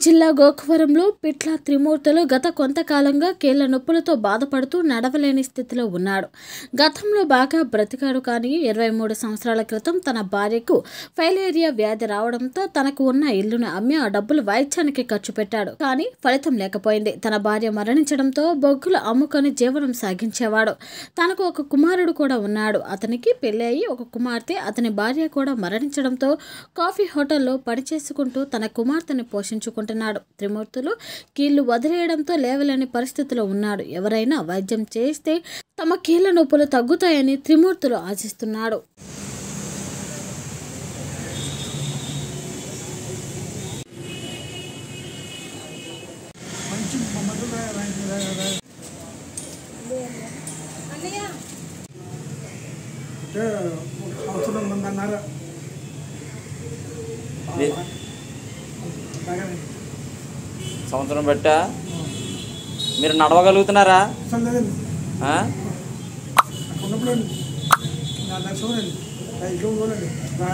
జిల్లా గోకవరంలో పిట్ల త్రిమూర్తులు గత కొంతకాలంగా కీళ్ల నొప్పులతో బాధపడుతూ నడవలేని స్థితిలో ఉన్నాడు గతంలో బాగా బ్రతికాడు కానీ ఇరవై మూడు సంవత్సరాల క్రితం తన భార్యకు ఫైలేరియా వ్యాధి రావడంతో తనకు ఉన్న ఇల్లును అమ్మి ఆ డబ్బులు వైద్యానికి ఖర్చు పెట్టాడు కానీ ఫలితం లేకపోయింది తన భార్య మరణించడంతో బొగ్గులు అమ్ముకొని జీవనం సాగించేవాడు తనకు ఒక కుమారుడు కూడా ఉన్నాడు అతనికి పెళ్ళి అయి ఒక కుమార్తె అతని భార్య కూడా మరణించడంతో కాఫీ హోటల్లో పనిచేసుకుంటూ తన కుమార్తెను పోషించుకుంటున్నాడు త్రిమూర్తులు కీళ్లు వదిలేయడంతో లేవలేని పరిస్థితిలో ఉన్నాడు ఎవరైనా వైద్యం చేస్తే తమ కీళ్ల నొప్పులు తగ్గుతాయని త్రిమూర్తులు ఆశిస్తున్నాడు మంచి మమ్మల్ని రా- రా- రా- రా- అంటే ఒక సంవత్సరం మంది అన్నారు లే- బాగానే సంవత్సరం బట్టా మీరు నడవగలుగుతున్నారా అసలు లేదండి ఆ? అక్కడ ఉన్నప్పుడు నా నచ్చదండి రైతు చూడండి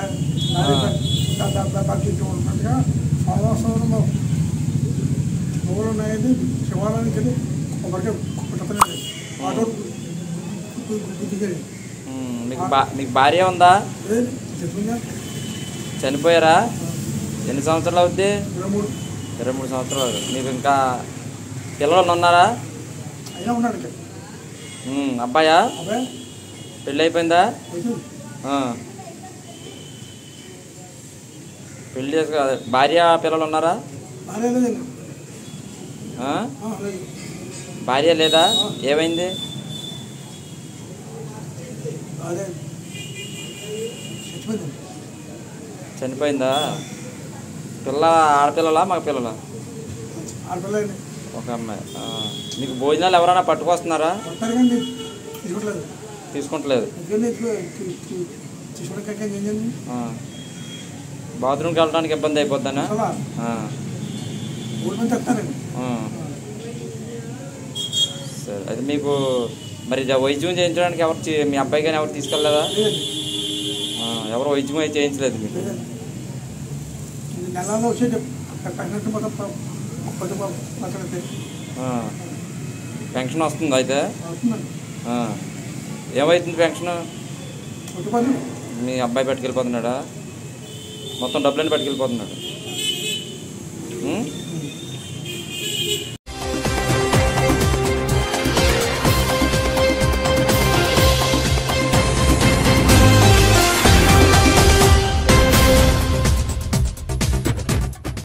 బాగా ఉన్నట్టుగా సంవత్సరం ఊరు ఉన్నాయండి శివాలయానికి వెళ్ళి ఒకరికి కుట్టలేదు ఆటో దిగారు ఉమ్, మీకు బా మీకు భార్య ఉందా లేదు చెప్పిందా చనిపోయారా ఎన్ని సంవత్సరాలు అవుద్ది ఇరవై మూడు ఇరవై మూడు సంవత్సరాలు మీకు ఇంకా పిల్లలు ఉన్నారా అయినా ఉన్నాడు ఇక్కడ ఉమ్, అబ్బాయా అబ్బాయి పెళ్ళి అయిపోయిందా అయితే ఆ. పెళ్ళి చేసుకో అదే, భార్య పిల్లలు ఉన్నారా బాగానే లేదండి ఆ? ఆ, లేదు భార్య లేదా ఏమైంది అదే చచ్చిపోయిందండి చనిపోయిందా పిల్ల ఆడపిల్లలా మగ పిల్లలా ఆడపిల్లండి ఒక అమ్మాయి ఆ. మీకు భోజనాలు ఎవరైనా పట్టుకొస్తున్నారా వస్తారు కానీ తీసుకోవట్లేదు తీసుకుంటలేదు ఎందుకంటే తీసుకోవడానికి ఏం చేయండి ఆ. బాత్రూమ్కి వెళ్ళడానికి ఇబ్బంది అయిపోద్దనా అసలు ఆ. మూడు మంది చెప్తారండి ఆ. సరే అది మీకు మరి ఇది వైద్యం చేయించడానికి ఎవరు చే- మీ అబ్బాయి కానీ ఎవరు తీసుకెళ్ళలేదా లేదండి ఆ, ఎవరు వైద్యం అయితే చేయించలేదు మీకు లేదండి ఇది నెలలో వచ్చే పన్నెండు మొత్తం పది మాట్లాడితే ఆ. పెన్షన్ వస్తుంది అయితే అవుతుందండి ఆ. ఏమవుతుంది పెన్షన్ ఒకటి పది మీ అబ్బాయి పట్టుకెళ్ళిపోతున్నాడా మొత్తం డబ్బులన్నీ పట్టుకెళ్ళిపోతున్నాడు ఉం?